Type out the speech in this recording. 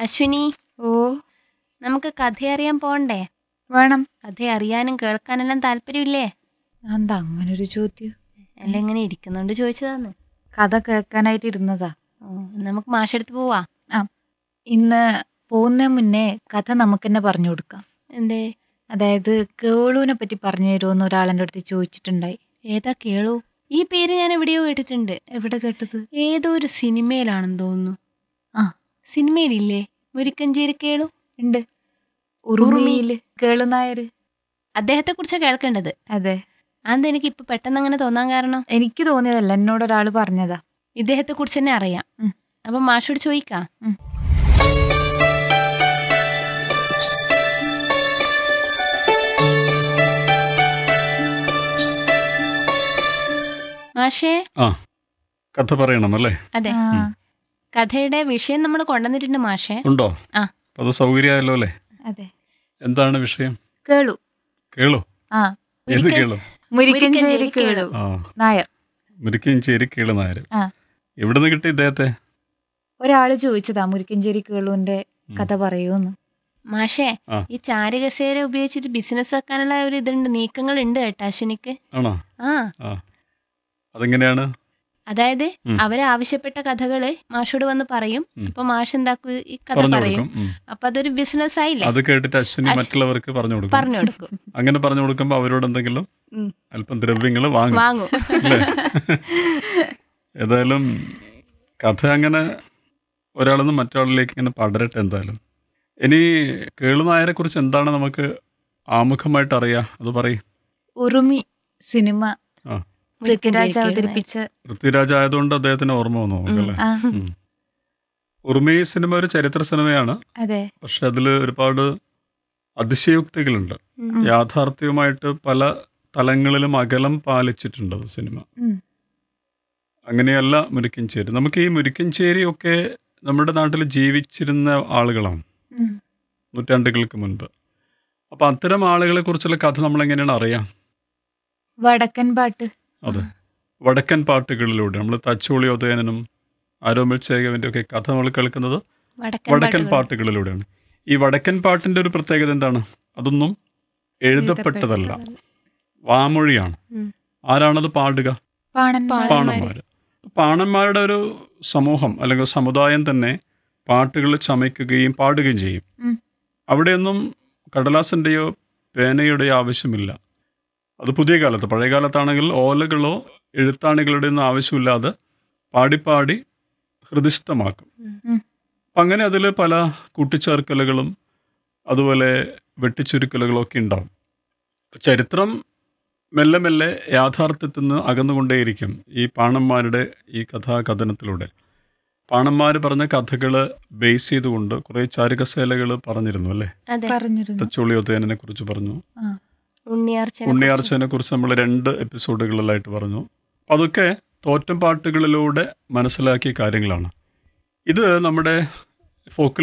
അശ്വിനി ഓ നമുക്ക് കഥ അറിയാൻ പോണ്ടേ വേണം കഥ അറിയാനും കേൾക്കാനെല്ലാം താല്പര്യമില്ലേ എന്താ അങ്ങനൊരു ചോദ്യം അല്ല ഇങ്ങനെ ഇരിക്കുന്നുണ്ട് ചോദിച്ചതാന്ന് കഥ കേൾക്കാനായിട്ട് ഇരുന്നതാ ഓ, നമുക്ക് മാഷെടുത്ത് പോവാ ഇന്ന് പോകുന്ന മുന്നേ കഥ നമുക്ക് തന്നെ പറഞ്ഞു കൊടുക്കാം എന്തേ അതായത് കേളുവിനെ പറ്റി പറഞ്ഞു തരുമോന്ന് ഒരാളെൻ്റെ അടുത്ത് ചോദിച്ചിട്ടുണ്ടായി ഏതാ കേളു ഈ പേര് ഞാൻ എവിടെയോ കേട്ടിട്ടുണ്ട് എവിടെ കേട്ടത് ഏതോ ഒരു സിനിമയിലാണെന്ന് തോന്നുന്നു ആ. സിനിമയിലില്ലേ മുരിക്കഞ്ചേരി കേളു ഉണ്ട് ഉറുമിയില് കേളു നായർ അദ്ദേഹത്തെ കുറിച്ച് കേൾക്കേണ്ടത് അതെ അതെന്താ എനിക്ക് ഇപ്പൊ പെട്ടെന്ന് അങ്ങനെ തോന്നാൻ കാരണം എനിക്ക് തോന്നിയതല്ല എന്നോട് ഒരാൾ പറഞ്ഞതാ ഇദ്ദേഹത്തെ കുറിച്ച് തന്നെ അറിയാം ഉം. അപ്പൊ മാഷോട് ചോദിക്കാം ഉം. മാഷേ ആ കഥ പറയണം അല്ലേ അതെ ആ, കഥയുടെ വിഷയം നമ്മൾ കൊണ്ടുവന്നിട്ടുണ്ട് മാഷേ ഉണ്ടോ ആ. അപ്പൊ അത് സൗകര്യമായല്ലോ അല്ലേ അതെ എന്താണ് വിഷയം കേളു കേളോ ആ ഏത് മുരിക്കൻ- കേളോ മുരിക്കഞ്ചേരി മുരിക്കഞ്ചേരി കേളു ആ നായർ മുരിക്കഞ്ചേരി കേള് നായർ ആ. എവിടെ നിന്ന് കിട്ടി ഇദ്ദേഹത്തെ ഒരാള് ചോദിച്ചതാ മുരിക്കഞ്ചേരി കേളുവിന്റെ ഉം. കഥ പറയൂന്ന് മാഷേ ആ. ഈ ചാരുകസേര ഉപയോഗിച്ചിട്ട് ബിസിനസ് വെക്കാനുള്ള ഒരു ഇതുണ്ട് നീക്കങ്ങൾ ഉണ്ട് കേട്ടോ അശ്വിനിക്ക് ആണോ ആ ആ അതെങ്ങനെയാണ് അതായത് ഉം. അവര് ആവശ്യപ്പെട്ട കഥകള് മാഷോട് വന്ന് പറയും ഉം. അപ്പൊ മാഷ് എന്താക്കും ഈ കഥ പറഞ്ഞു പറയും കൊടുക്കും ഉം. അപ്പൊ അതൊരു ബിസിനസ് ആയില്ലേ അത് കേട്ടിട്ട് അശ്വിനി അശ്വ- മറ്റുള്ളവർക്ക് പറഞ്ഞു കൊടുക്കും പറഞ്ഞു കൊടുക്കും അങ്ങനെ പറഞ്ഞു കൊടുക്കുമ്പോൾ അവരോട് എന്തെങ്കിലും ഉം. അല്പം ദ്രവ്യങ്ങൾ വാങ്ങും വാങ്ങും അല്ലേ ഏതായാലും കഥ അങ്ങനെ ഒരാളിൽ നിന്ന് മറ്റൊരാളിലേക്ക് ഇങ്ങനെ പടരട്ടെ എന്തായാലും ഇനി കേളുനായരെ കുറിച്ച് എന്താണ് നമുക്ക് ആമുഖമായിട്ട് അറിയാം അത് പറയും ഉറുമി സിനിമ ആ. പൃഥ്വിരാജ് അവതരിപ്പിച്ച പൃഥ്വിരാജ് ആയതുകൊണ്ട് അദ്ദേഹത്തിന് ഓർമ്മ വന്നു നമുക്കല്ലേ ആ ഉം. ഉറുമി സിനിമ ഒരു ചരിത്ര സിനിമയാണ് അതെ പക്ഷെ അതിൽ ഒരുപാട് അതിശയോക്തികളുണ്ട് ഉം. യാഥാർത്ഥ്യവുമായിട്ട് പല തലങ്ങളിലും അകലം പാലിച്ചിട്ടുണ്ട് അത് സിനിമ ഉം. അങ്ങനെയല്ല മുരിക്കഞ്ചേരി നമുക്ക് ഈ മുരിക്കഞ്ചേരി ഒക്കെ നമ്മുടെ നാട്ടിൽ ജീവിച്ചിരുന്ന ആളുകളാണ് ഉം. നൂറ്റാണ്ടുകൾക്ക് മുൻപ് അപ്പം അത്തരം ആളുകളെ കുറിച്ചുള്ള കഥ നമ്മൾ എങ്ങനെയാണ് അറിയാം വടക്കൻ പാട്ട് അതെ വടക്കൻ പാട്ടുകളിലൂടെ നമ്മൾ തച്ചോളി ഉദയനനും ആരോമൽ ചേകവിൻ്റെ ഒക്കെ കഥ നമ്മൾ കേൾക്കുന്നത് വടക്കൻ വടക്കൻ പാട്ടുകൾ. പാട്ടുകളിലൂടെയാണ് ഈ വടക്കൻ പാട്ടിൻ്റെ ഒരു പ്രത്യേകത എന്താണ് അതൊന്നും എഴുതപ്പെട്ടതല്ല വാമൊഴിയാണ് ഉം. ആരാണത് പാടുക പാണന്മാർ പാണന്മാർ പാണന്മാരുടെ ഒരു സമൂഹം അല്ലെങ്കിൽ സമുദായം തന്നെ പാട്ടുകൾ ചമയ്ക്കുകയും പാടുകയും ചെയ്യും ഉം. അവിടെയൊന്നും കടലാസിൻ്റെയോ പേനയുടെയോ ആവശ്യമില്ല അത് പുതിയ കാലത്ത് പഴയ കാലത്താണെങ്കിൽ ഓലകളോ എഴുത്താണികളുടെ ഒന്നും ആവശ്യമില്ലാതെ പാടിപ്പാടി ഹൃദിസ്ഥമാക്കും ഉം. അപ്പം അങ്ങനെ അതിൽ പല കൂട്ടിച്ചേർക്കലുകളും അതുപോലെ വെട്ടിച്ചുരുക്കലുകളും ഒക്കെ ഉണ്ടാവും ചരിത്രം മെല്ലെ മെല്ലെ യാഥാർത്ഥ്യത്തിൽ നിന്ന് അകന്നുകൊണ്ടേയിരിക്കും ഈ പാണന്മാരുടെ ഈ കഥാകഥനത്തിലൂടെ പാണന്മാർ പറഞ്ഞ കഥകൾ ബേസ് ചെയ്തുകൊണ്ട് കുറേ ചാരുകസേലകൾ പറഞ്ഞിരുന്നു അല്ലേ അതെ പറഞ്ഞിരുന്നു തച്ചോളി ഉദയനെ കുറിച്ച് പറഞ്ഞു ആ ഉണ്ണിയാർച്ചനെ ഉണ്ണിയാർച്ചനെ കുറിച്ച് നമ്മൾ രണ്ട് എപ്പിസോഡുകളിലായിട്ട് പറഞ്ഞു അതൊക്കെ തോറ്റം പാട്ടുകളിലൂടെ മനസ്സിലാക്കിയ കാര്യങ്ങളാണ് ഇത് നമ്മുടെ ഫോക്ക്